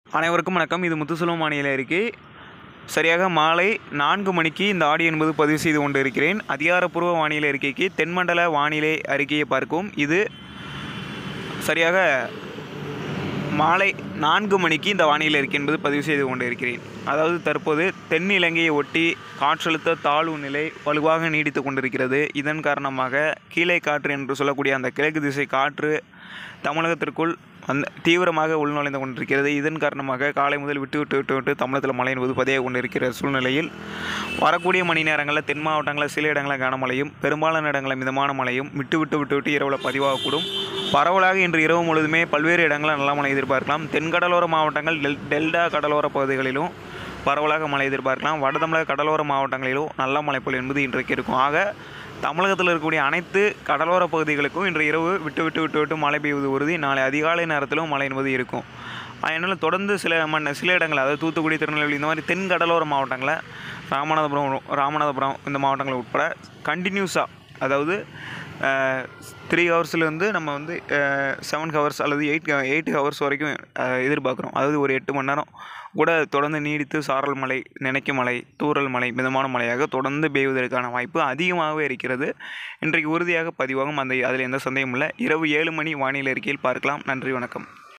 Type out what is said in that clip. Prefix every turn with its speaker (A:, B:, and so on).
A: அனைவருக்கும் வணக்கம் இது முத்துசுலம் வானிலை அறிக்கை சரியாக மாலை நான்கு மணிக்கு இந்த ஆடியோ என்பது பதிவு செய்து கொண்டு இருக்கிறேன் அதிகாரப்பூர்வ வானிலை அறிக்கைக்கு தென்மண்டல வானிலை அறிக்கையை பார்க்கும் இது சரியாக மாலை நான்கு மணிக்கு இந்த வானிலை அறிக்கை என்பது பதிவு செய்து கொண்டு இருக்கிறேன் அதாவது தற்போது தென் இலங்கையை ஒட்டி காற்றழுத்த தாழ்வு நிலை வலுவாக நீடித்து கொண்டிருக்கிறது இதன் காரணமாக கீழே காற்று என்று சொல்லக்கூடிய அந்த கிழக்கு திசை காற்று தமிழகத்திற்குள் அந்த தீவிரமாக உள்நுழைந்து கொண்டிருக்கிறது இதன் காரணமாக காலை முதல் விட்டு விட்டு விட்டு விட்டு தமிழகத்தில் மழை என்பது பதிவாக கொண்டிருக்கிற சூழ்நிலையில் வரக்கூடிய மணி நேரங்களில் தென் மாவட்டங்களில் சில இடங்களில் கனமழையும் பெரும்பாலான இடங்களில் மிதமான மழையும் விட்டு விட்டு விட்டு விட்டு இரவில் பதிவாகக்கூடும் பரவலாக இன்று இரவு முழுதுமே பல்வேறு இடங்களில் நல்ல மழை எதிர்பார்க்கலாம் தென்கடலோர மாவட்டங்கள் டெல் டெல்டா கடலோர பகுதிகளிலும் பரவலாக மழை எதிர்பார்க்கலாம் வட தமிழக கடலோர மாவட்டங்களிலும் நல்ல மழைப்பொழிவு என்பது இன்றைக்கு இருக்கும் ஆக தமிழகத்தில் இருக்கக்கூடிய அனைத்து கடலோர பகுதிகளுக்கும் இன்று இரவு விட்டு விட்டு விட்டு விட்டு மழை பெய்வது உறுதி நாளை அதிகாலை நேரத்திலும் மழை என்பது இருக்கும் அதனால் தொடர்ந்து சில மண் சில இடங்கள் அதாவது தூத்துக்குடி திருநெல்வேலி இந்த மாதிரி தென் கடலோர மாவட்டங்களில் ராமநாதபுரம் ராமநாதபுரம் இந்த மாவட்டங்கள் உட்பட கண்டினியூஸாக அதாவது த்ரீ ஹவர்ஸ்லேருந்து நம்ம வந்து செவன் ஹவர்ஸ் அல்லது எயிட் எயிட் ஹவர்ஸ் வரைக்கும் அஹ், எதிர்பார்க்குறோம் அதாவது ஒரு எட்டு மணி நேரம் கூட தொடர்ந்து நீடித்து சாரல் மழை நினைக்கும் மழை தூறல் மழை மிதமான மழையாக தொடர்ந்து பெய்வதற்கான வாய்ப்பு அதிகமாகவே இருக்கிறது இன்றைக்கு உறுதியாக பதிவாகும் அந்த அதில் எந்த சந்தேகமும் இல்லை இரவு ஏழு மணி வானிலை அறிக்கையில் பார்க்கலாம் நன்றி வணக்கம்